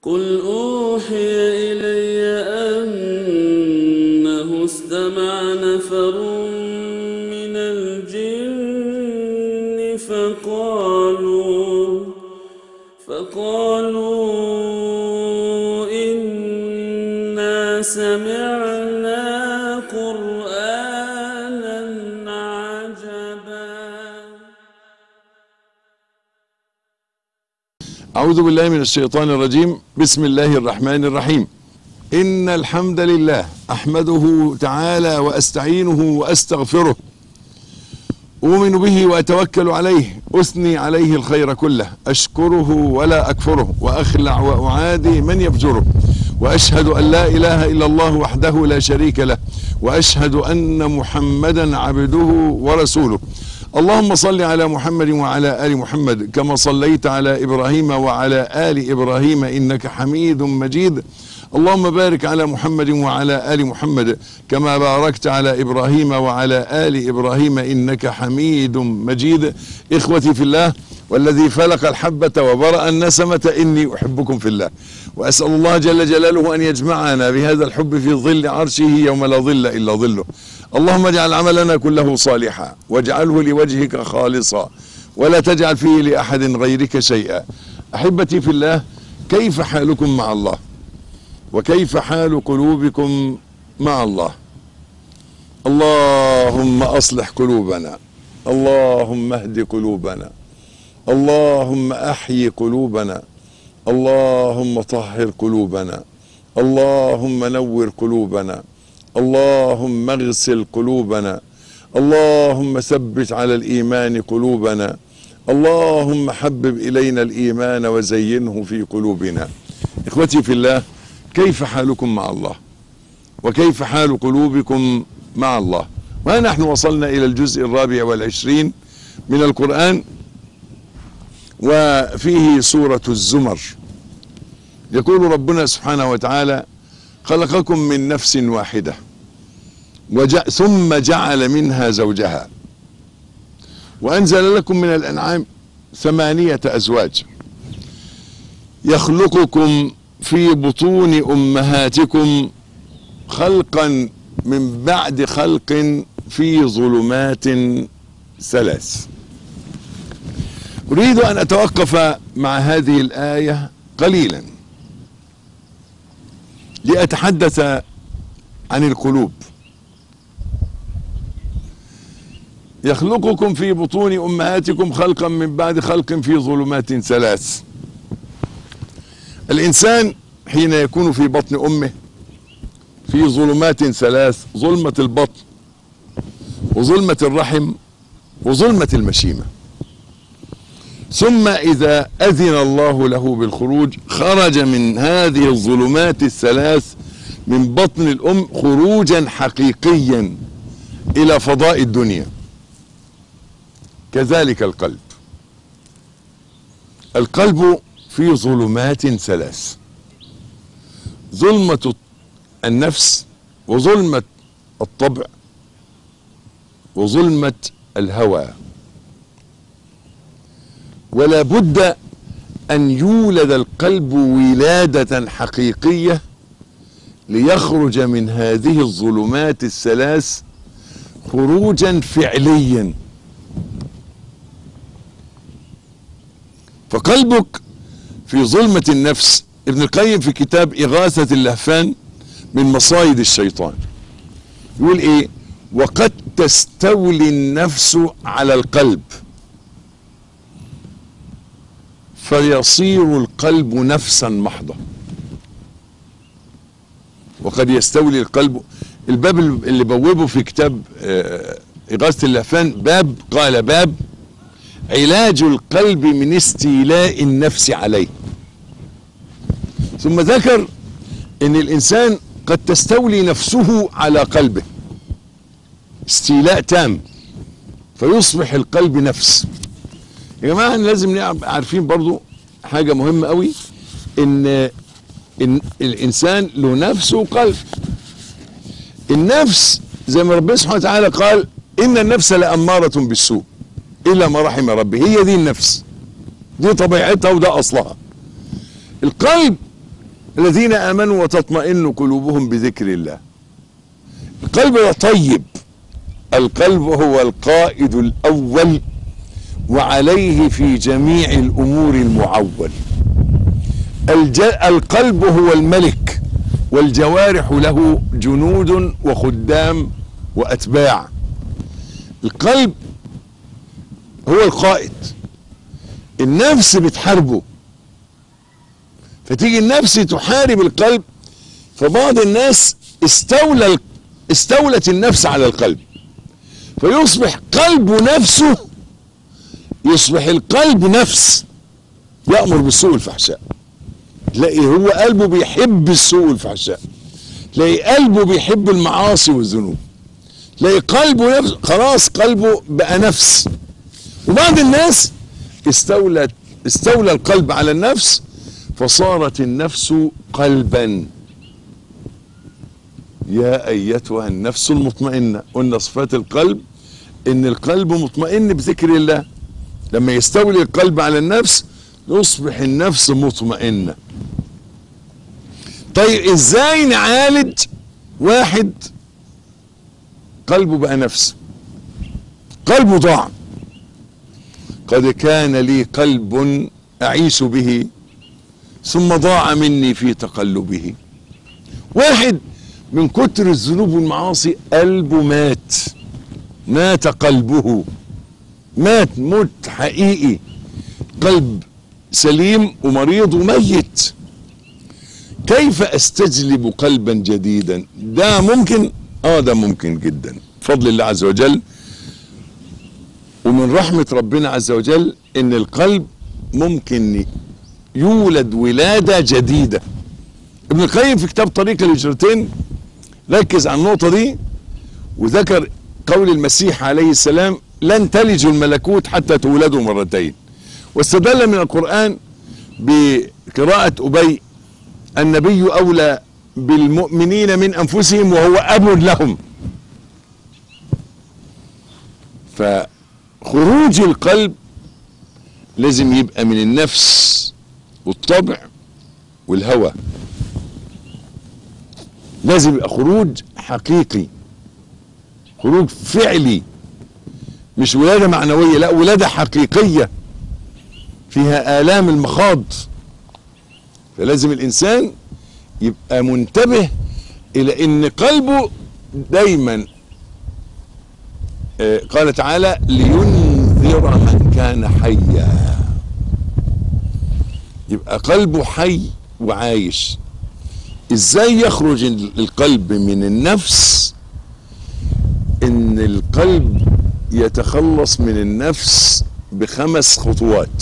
قل أوحي إلي أنه استمع نفر من الجن فقالوا فقالوا إنا سمعنا قرآنا عجبا أعوذ بالله من الشيطان الرجيم بسم الله الرحمن الرحيم إن الحمد لله أحمده تعالى وأستعينه وأستغفره أؤمن به وأتوكل عليه أثني عليه الخير كله أشكره ولا أكفره وأخلع وأعادي من يفجره وأشهد أن لا إله إلا الله وحده لا شريك له وأشهد أن محمدا عبده ورسوله اللهم صل على محمد وعلى آل محمد كما صليت على إبراهيم وعلى آل إبراهيم إنك حميد مجيد اللهم بارك على محمد وعلى آل محمد كما باركت على إبراهيم وعلى آل إبراهيم إنك حميد مجيد إخوتي في الله والذي فلق الحبة وبرأ النسمة إني أحبكم في الله وأسأل الله جل جلاله أن يجمعنا بهذا الحب في ظل عرشه يوم لا ظل إلا ظله اللهم اجعل عملنا كله صالحا واجعله لوجهك خالصا ولا تجعل فيه لأحد غيرك شيئا أحبتي في الله كيف حالكم مع الله وكيف حال قلوبكم مع الله اللهم اصلح قلوبنا اللهم اهد قلوبنا اللهم احيي قلوبنا اللهم طهر قلوبنا اللهم نور قلوبنا اللهم اغسل قلوبنا اللهم ثبت على الايمان قلوبنا اللهم حبب الينا الايمان وزينه في قلوبنا اخوتي في الله كيف حالكم مع الله وكيف حال قلوبكم مع الله ونحن وصلنا إلى الجزء الرابع والعشرين من القرآن وفيه سورة الزمر يقول ربنا سبحانه وتعالى خلقكم من نفس واحدة وج... ثم جعل منها زوجها وأنزل لكم من الأنعام ثمانية أزواج يخلقكم في بطون امهاتكم خلقا من بعد خلق في ظلمات ثلاث اريد ان اتوقف مع هذه الايه قليلا لاتحدث عن القلوب يخلقكم في بطون امهاتكم خلقا من بعد خلق في ظلمات ثلاث الإنسان حين يكون في بطن أمه في ظلمات ثلاث ظلمة البطن وظلمة الرحم وظلمة المشيمة ثم إذا أذن الله له بالخروج خرج من هذه الظلمات الثلاث من بطن الأم خروجا حقيقيا إلى فضاء الدنيا كذلك القلب القلب في ظلمات ثلاث ظلمة النفس وظلمة الطبع وظلمة الهوى ولا بد أن يولد القلب ولادة حقيقية ليخرج من هذه الظلمات الثلاث خروجا فعليا فقلبك في ظلمة النفس ابن القيم في كتاب إغاثة اللهفان من مصايد الشيطان يقول ايه وقد تستولي النفس على القلب فيصير القلب نفسا محضة وقد يستولي القلب الباب اللي بوبه في كتاب آه، إغاثة اللهفان باب قال باب علاج القلب من استيلاء النفس عليه ثم ذكر ان الانسان قد تستولي نفسه على قلبه استيلاء تام فيصبح القلب نفس يا جماعه لازم نبقى عارفين برضو حاجه مهمه قوي ان ان الانسان له نفس وقلب النفس زي ما ربنا سبحانه وتعالى قال ان النفس لاماره بالسوء الا ما رحم ربي هي دي النفس دي طبيعتها وده اصلها القلب الذين امنوا وتطمئن قلوبهم بذكر الله القلب ده طيب القلب هو القائد الاول وعليه في جميع الامور المعول الج... القلب هو الملك والجوارح له جنود وخدام واتباع القلب هو القائد النفس بتحاربه فتيجي النفس تحارب القلب فبعض الناس استولى استولت النفس على القلب فيصبح قلبه نفسه يصبح القلب نفس يأمر بالسوء والفحشاء تلاقي هو قلبه بيحب السوء والفحشاء تلاقي قلبه بيحب المعاصي والذنوب تلاقي قلبه نفس خلاص قلبه بقى نفس وبعض الناس استولت استولى القلب على النفس فصارت النفس قلبا يا ايتها النفس المطمئنه قلنا صفات القلب ان القلب مطمئن بذكر الله لما يستولي القلب على النفس يصبح النفس مطمئنه طيب ازاي نعالج واحد قلبه بقى نفس قلبه ضاع قد كان لي قلب اعيش به ثم ضاع مني في تقلبه واحد من كتر الذنوب والمعاصي قلبه مات مات قلبه مات موت حقيقي قلب سليم ومريض وميت كيف استجلب قلبا جديدا ده ممكن اه ده ممكن جدا بفضل الله عز وجل ومن رحمة ربنا عز وجل ان القلب ممكن يولد ولادة جديدة ابن القيم في كتاب طريق الهجرتين ركز على النقطة دي وذكر قول المسيح عليه السلام لن تلجوا الملكوت حتى تولدوا مرتين واستدل من القرآن بقراءة أبي النبي أولى بالمؤمنين من أنفسهم وهو أب لهم فخروج القلب لازم يبقى من النفس والطبع والهوى لازم يبقى خروج حقيقي خروج فعلي مش ولادة معنوية لا ولادة حقيقية فيها آلام المخاض فلازم الإنسان يبقى منتبه إلى إن قلبه دايما آه قال تعالى لينذر من كان حيا يبقى قلبه حي وعايش ازاي يخرج القلب من النفس ان القلب يتخلص من النفس بخمس خطوات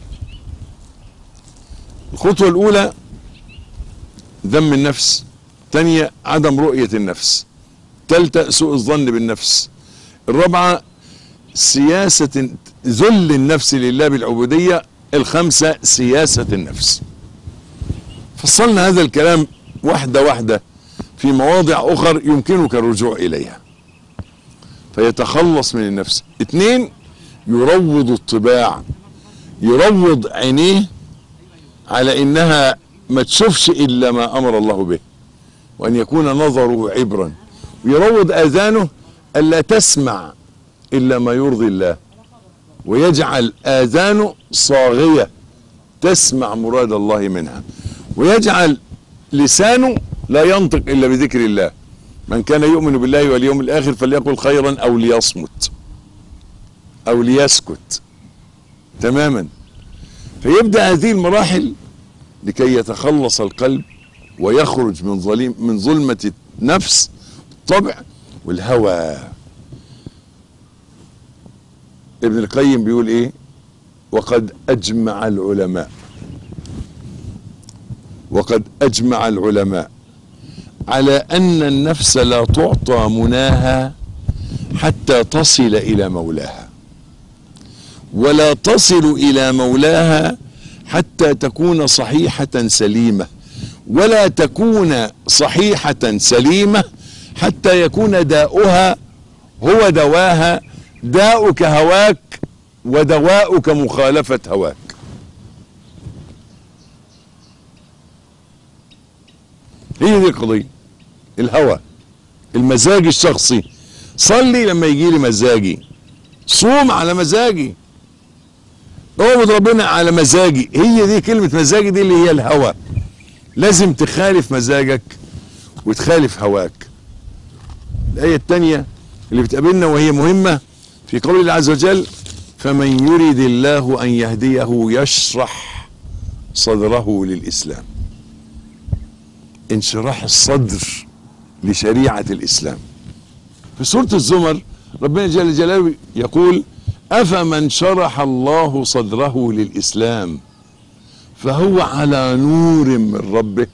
الخطوة الاولى ذم النفس تانية عدم رؤية النفس تالتة سوء الظن بالنفس الرابعة سياسة ذل النفس لله بالعبودية الخمسة سياسة النفس فصلنا هذا الكلام واحدة واحدة في مواضع أخر يمكنك الرجوع إليها فيتخلص من النفس اثنين يروض الطباع يروض عينيه على انها ما تشوفش الا ما امر الله به وان يكون نظره عبرا ويروض اذانه الا تسمع الا ما يرضي الله ويجعل اذانه صاغيه تسمع مراد الله منها ويجعل لسانه لا ينطق الا بذكر الله من كان يؤمن بالله واليوم الاخر فليقل خيرا او ليصمت او ليسكت تماما فيبدا هذه المراحل لكي يتخلص القلب ويخرج من ظليم من ظلمه النفس الطبع والهوى ابن القيم بيقول ايه وقد اجمع العلماء وقد اجمع العلماء على ان النفس لا تعطى مناها حتى تصل الى مولاها ولا تصل الى مولاها حتى تكون صحيحه سليمه ولا تكون صحيحه سليمه حتى يكون داؤها هو دواها داؤك هواك ودواؤك مخالفه هواك هي دي القضيه الهوى المزاج الشخصي صلي لما يجي لي مزاجي صوم على مزاجي اعبد ربنا على مزاجي هي دي كلمة مزاجي دي اللي هي الهوى لازم تخالف مزاجك وتخالف هواك الآية الثانية اللي بتقابلنا وهي مهمة في قول الله عز وجل فمن يريد الله أن يهديه يشرح صدره للإسلام انشراح الصدر لشريعة الإسلام في سورة الزمر ربنا جل جلاله يقول أفمن شرح الله صدره للإسلام فهو على نور من ربه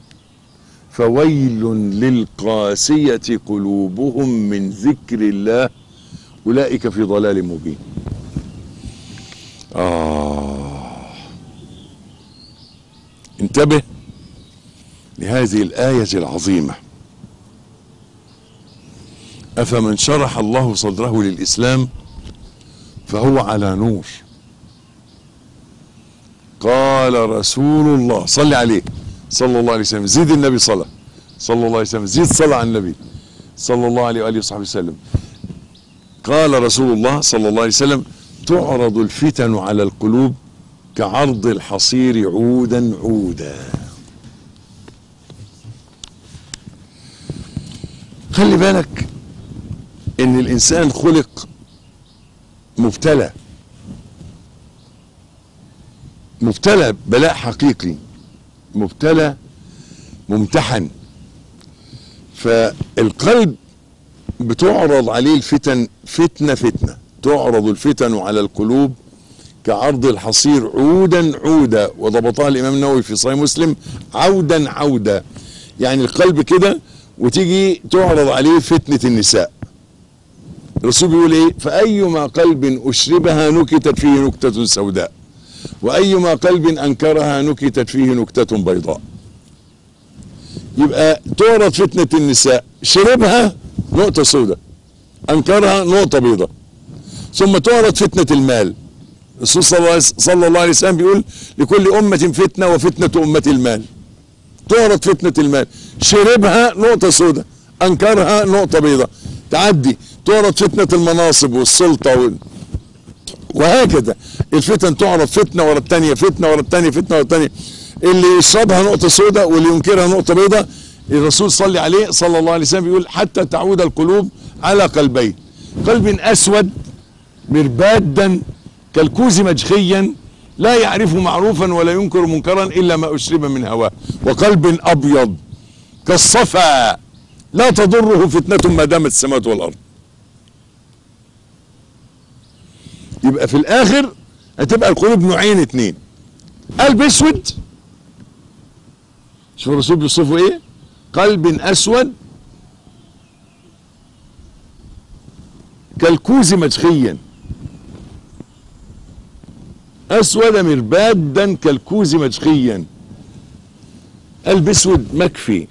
فويل للقاسية قلوبهم من ذكر الله أولئك في ضلال مبين آه انتبه لهذه الآية العظيمة أفمن شرح الله صدره للإسلام فهو على نور قال رسول الله صلي عليه صلى الله عليه وسلم زيد النبي صلاة صلى الله عليه وسلم زيد صلاة على النبي صلى الله عليه وآله وصحبه وسلم قال رسول الله صلى الله عليه وسلم تعرض الفتن على القلوب كعرض الحصير عودا عودا خلي بالك ان الانسان خلق مبتلى مبتلى بلاء حقيقي مبتلى ممتحن فالقلب بتعرض عليه الفتن فتنة فتنة تعرض الفتن على القلوب كعرض الحصير عودا عودا وضبطها الامام النووي في صحيح مسلم عودا عودا يعني القلب كده وتيجي تعرض عليه فتنة النساء الرسول بيقول ايه فأيما قلب أشربها نكتت فيه نكتة سوداء وأيما قلب أنكرها نكتت فيه نكتة بيضاء يبقى تعرض فتنة النساء شربها نقطة سوداء أنكرها نقطة بيضاء ثم تعرض فتنة المال الرسول صلى الله عليه- صلى الله عليه وسلم بيقول لكل أمة فتنة وفتنة أمة المال تعرض فتنة المال شربها نقطة سوداء أنكرها نقطة بيضاء تعدي تعرض فتنة المناصب والسلطة وال... وهكذا الفتن تعرض فتنة ورا التانية فتنة ورا التانية فتنة ورا التانية اللي يشربها نقطة سوداء واللي ينكرها نقطة بيضاء الرسول صلى عليه صلى الله عليه وسلم بيقول حتى تعود القلوب على قلبين قلب أسود مربادا كالكوز مجخيا لا يعرف معروفا ولا ينكر منكرا إلا ما أشرب من هواه وقلب أبيض كالصفا لا تضره فتنة ما دامت السماوات والأرض يبقى في الآخر هتبقى القلوب نوعين اتنين قلب اسود شوف الرسول بيوصفه ايه قلب اسود كالكوز مجخيا اسود مربادا كالكوز مجخيا قلب اسود مكفي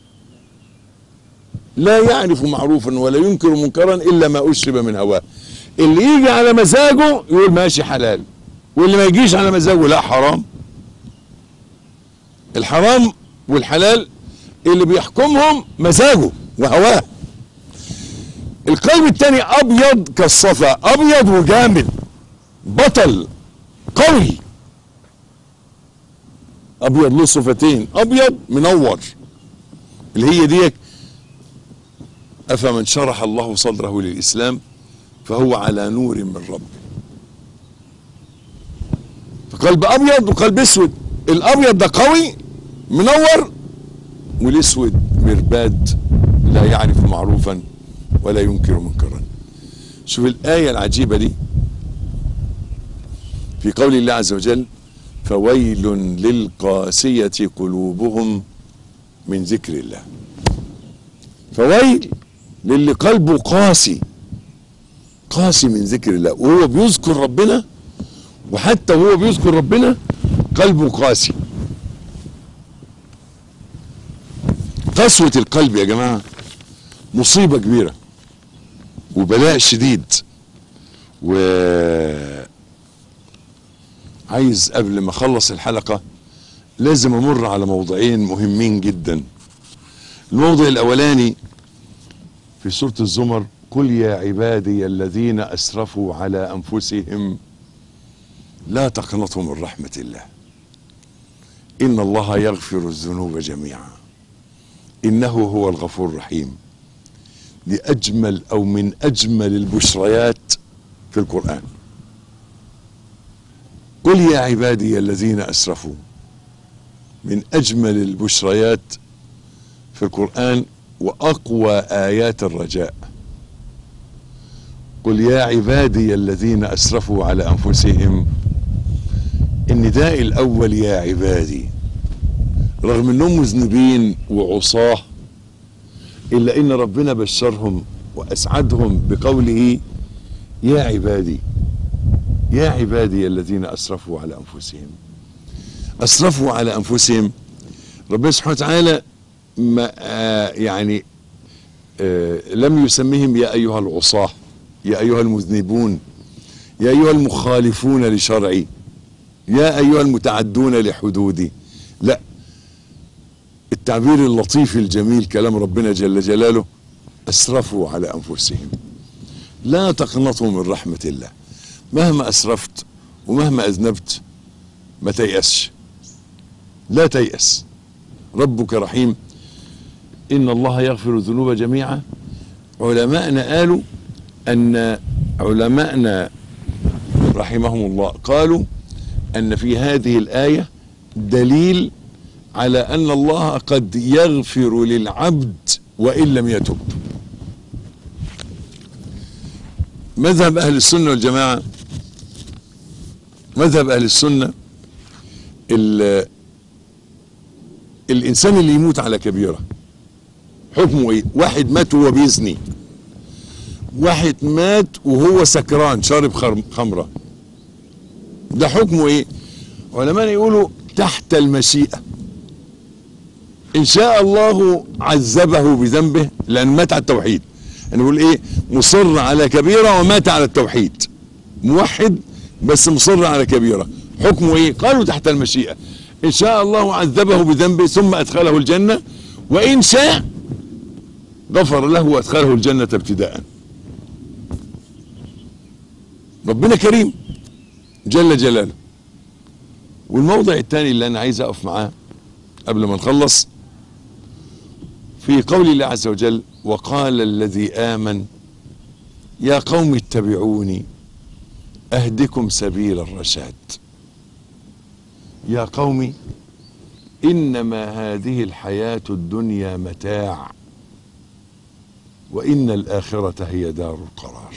لا يعرف معروفا ولا ينكر منكرا الا ما اشرب من هواه اللي يجي على مزاجه يقول ماشي حلال واللي ما يجيش على مزاجه لا حرام الحرام والحلال اللي بيحكمهم مزاجه وهواه القلب التاني ابيض كالصفا ابيض وجامد بطل قوي ابيض له صفتين ابيض منور اللي هي ديك افمن شرح الله صدره للاسلام فهو على نور من ربه فقلب ابيض وقلب اسود الابيض ده قوي منور والاسود مرباد لا يعرف معروفا ولا ينكر منكرا شوف الايه العجيبه دي في قول الله عز وجل فويل للقاسيه قلوبهم من ذكر الله فويل للي قلبه قاسي قاسي من ذكر الله وهو بيذكر ربنا وحتى وهو بيذكر ربنا قلبه قاسي قسوة القلب يا جماعة مصيبة كبيرة وبلاء شديد و عايز قبل ما اخلص الحلقة لازم امر على موضوعين مهمين جدا الموضع الاولاني في سورة الزمر قل يا عبادي الذين اسرفوا على انفسهم لا تقنطوا من رحمة الله ان الله يغفر الذنوب جميعا انه هو الغفور الرحيم دي اجمل او من اجمل البشريات في القرآن قل يا عبادي الذين اسرفوا من اجمل البشريات في القرآن واقوى ايات الرجاء قل يا عبادي الذين اسرفوا على انفسهم النداء الاول يا عبادي رغم انهم مذنبين وعصاه الا ان ربنا بشرهم واسعدهم بقوله يا عبادي يا عبادي الذين اسرفوا على انفسهم اسرفوا على انفسهم ربنا سبحانه وتعالى ما آه يعني آه لم يسميهم يا ايها العصاه يا ايها المذنبون يا ايها المخالفون لشرعي يا ايها المتعدون لحدودي لا التعبير اللطيف الجميل كلام ربنا جل جلاله اسرفوا على انفسهم لا تقنطوا من رحمه الله مهما اسرفت ومهما اذنبت ما تيأسش لا تيأس ربك رحيم ان الله يغفر الذنوب جميعا علماءنا قالوا ان علماءنا رحمهم الله قالوا ان في هذه الايه دليل على ان الله قد يغفر للعبد وان لم يتب مذهب اهل السنه والجماعه مذهب اهل السنه الانسان اللي يموت على كبيره حكمه ايه واحد مات وهو بيزني واحد مات وهو سكران شارب خمره ده حكمه ايه علماء يقولوا تحت المشيئه ان شاء الله عذبه بذنبه لان مات على التوحيد انا بقول ايه مصر على كبيره ومات على التوحيد موحد بس مصر على كبيره حكمه ايه قالوا تحت المشيئه ان شاء الله عذبه بذنبه ثم ادخله الجنه وان شاء غفر له وادخله الجنه ابتداء ربنا كريم جل جلاله والموضع الثاني اللي انا عايز اقف معاه قبل ما نخلص في قول الله عز وجل وقال الذي آمن يا قوم اتبعوني أهدكم سبيل الرشاد يا قوم إنما هذه الحياة الدنيا متاع وإن الآخرة هي دار القرار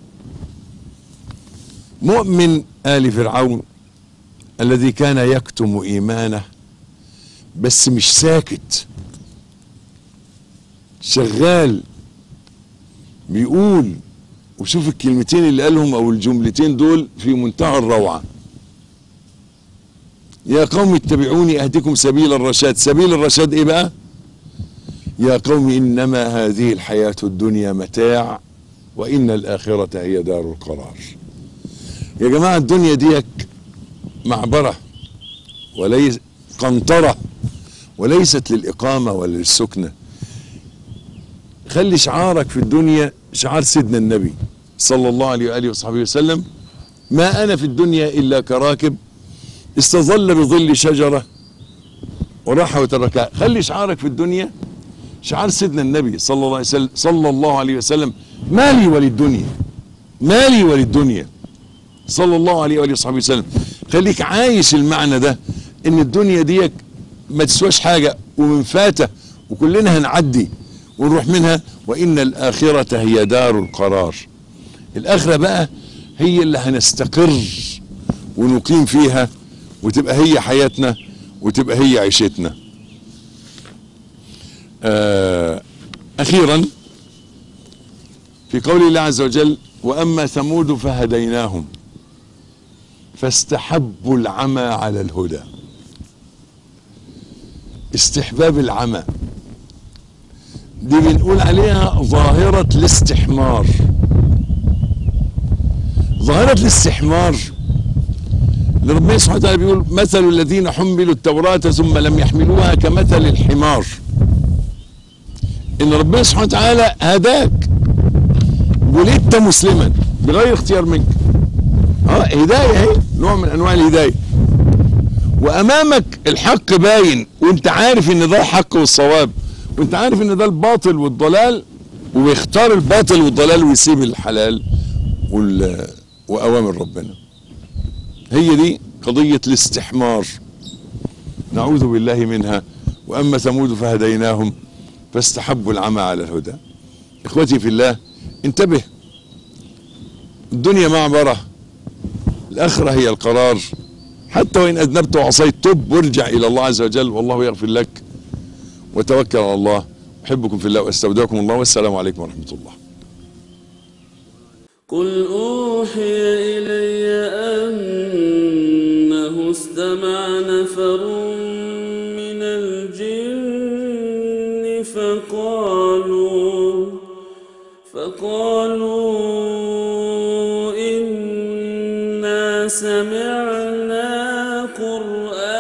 مؤمن آل فرعون الذي كان يكتم إيمانه بس مش ساكت شغال بيقول وشوف الكلمتين اللي قالهم او الجملتين دول في منتهى الروعه يا قوم اتبعوني اهدكم سبيل الرشاد سبيل الرشاد ايه بقى يا قوم انما هذه الحياه الدنيا متاع وان الاخره هي دار القرار يا جماعه الدنيا ديك معبره وليس قنطره وليست للاقامه ولا للسكنه خلي شعارك في الدنيا شعار سيدنا النبي صلى الله عليه واله وصحبه وسلم ما انا في الدنيا الا كراكب استظل بظل شجره وراح وتركها خلي شعارك في الدنيا شعار سيدنا النبي صلى الله عليه وسلم صلى الله عليه وسلم مالي وللدنيا مالي وللدنيا صلى الله عليه واله وصحبه وسلم خليك عايش المعنى ده ان الدنيا ديك ما تسواش حاجه ومن فاته وكلنا هنعدي ونروح منها وان الاخره هي دار القرار الاخره بقى هي اللي هنستقر ونقيم فيها وتبقى هي حياتنا وتبقى هي عيشتنا آه اخيرا في قول الله عز وجل واما ثمود فهديناهم فاستحبوا العمى على الهدى استحباب العمى دي بنقول عليها ظاهرة الاستحمار ظاهرة الاستحمار اللي ربنا سبحانه وتعالى بيقول مثل الذين حملوا التوراة ثم لم يحملوها كمثل الحمار ان ربنا سبحانه وتعالى هداك ولدت مسلما بغير اختيار منك اه هدايه اهي نوع من انواع الهدايه وامامك الحق باين وانت عارف ان ده الحق والصواب وانت عارف ان ده الباطل والضلال وبيختار الباطل والضلال ويسيب الحلال وال... واوامر ربنا هي دي قضيه الاستحمار نعوذ بالله منها واما ثمود فهديناهم فاستحبوا العمى على الهدى اخوتي في الله انتبه الدنيا معبره الاخره هي القرار حتى وان اذنبت وعصيت تب وارجع الى الله عز وجل والله يغفر لك وتوكل على الله احبكم في الله واستودعكم الله والسلام عليكم ورحمه الله قل أوحي إلي أنه استمع نفر من الجن فقالوا فقالوا إنا سمعنا قرآنا